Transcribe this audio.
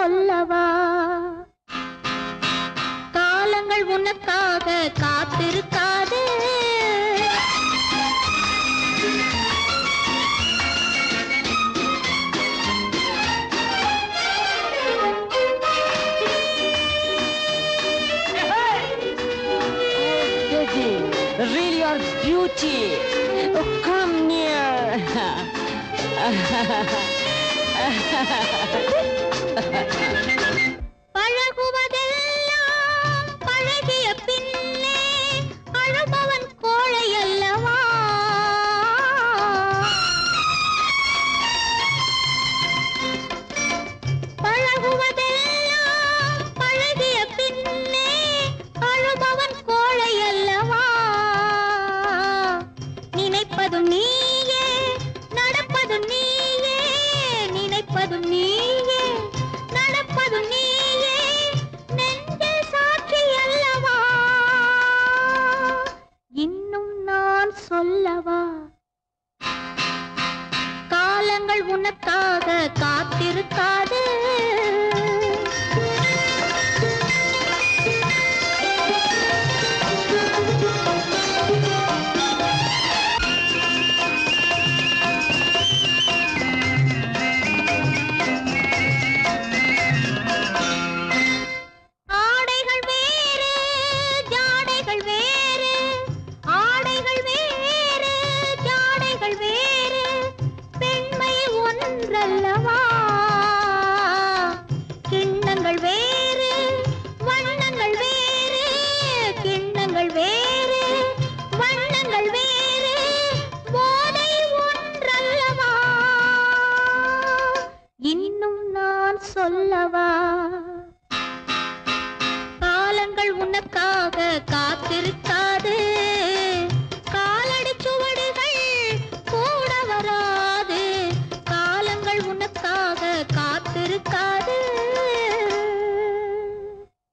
சொல்லவா காலங்கள் உனக்காக காத்திருக்காது Daddy, really your beauty. Oh, come near. பழகுவதெல்லாம் பழகிய பின்னே அழுபவன் கோழை அல்லவா பழகுவதெல்லாம் பழகிய பின்னே அழுபவன் கோழை அல்லவா நினைப்பதும் நீயே நடப்பதும் நீயே நினைப்பதும் நீயே நடப்பதும் நீயே நெஞ்சில் சாட்சி அல்லவா இன்னும் நான் சொல்லவா காலங்கள் உனக்காக காத்திருக்காது ஆடைகள் வேறு ஜாடைகள் வேறு ஆடைகள் வேறு ஜாடைகள் வேறு பெண்மை ஒன்றல்லவா கிண்ணங்கள் வேறு வண்ணங்கள் வேறு கிண்ணங்கள் வேறு வண்ணங்கள் வேறு போதை ஒன்றல்லவா இன்னும் நான் சொல்லவா காலங்கள் உனக்காக காத்திருக்காது